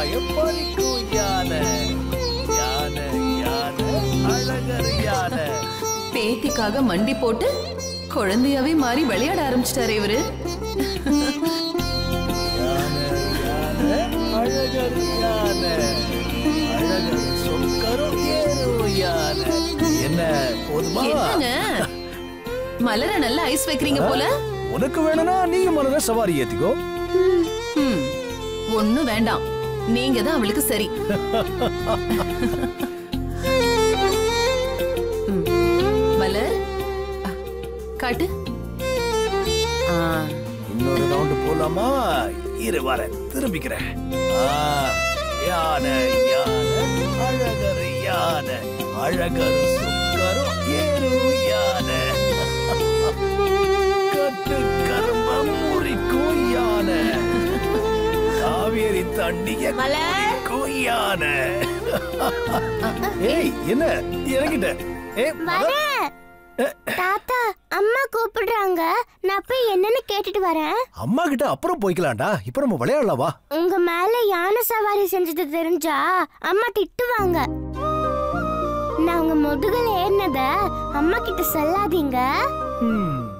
ஆகாயம் பறிக்கும் யானை யானை யானை அழகர் யானை பேத்திக்காக மண்டி போட்டு குழந்தையாவே மாறி விளையாட ஆரம்பிச்சிட்டாரு இவரு யானை யானை அழகர் யானை அழகர் சொக்கரும் ஏறும் யானை என்ன போதுமா என்னங்க மலர நல்லா ஐஸ் வைக்கிறீங்க போல உனக்கு வேணும்னா நீயும் மலர சவாரி ஏத்திக்கோ ம், ஒண்ணும் வேண்டாம் நீங்க தான் அவளுக்கு சரி ம், மலர் அ, காட்டு ஆ, இன்னொரு ரவுண்டு போலாமா இரு வரேன் திரும்பிக்கிறேன் ஆ, யானை யானை அழகர் யானை அழகர் சுக்கரும் ஏறும் யானை கட்டு கரும்பம் முறிக்கும் யானை காவேரி தண்ணிய குடிக்கும் யானை ஏய் என்ன இறங்கிட்ட ஏ வரேன் தாத்தா அம்மா கூப்பிடுறாங்க நான் போய் என்னன்னு கேட்டுட்டு வரேன் அம்மா கிட்ட அப்புறம் போய்க்கலாம்டா இப்ப நம்ம விளையாடலாம் வா உங்க மேல யானை சவாரி செஞ்சது தெரிஞ்சா அம்மா திட்டுவாங்க நான் உங்க முதுகுல ஏறினத அம்மா கிட்ட சொல்லாதீங்க ம்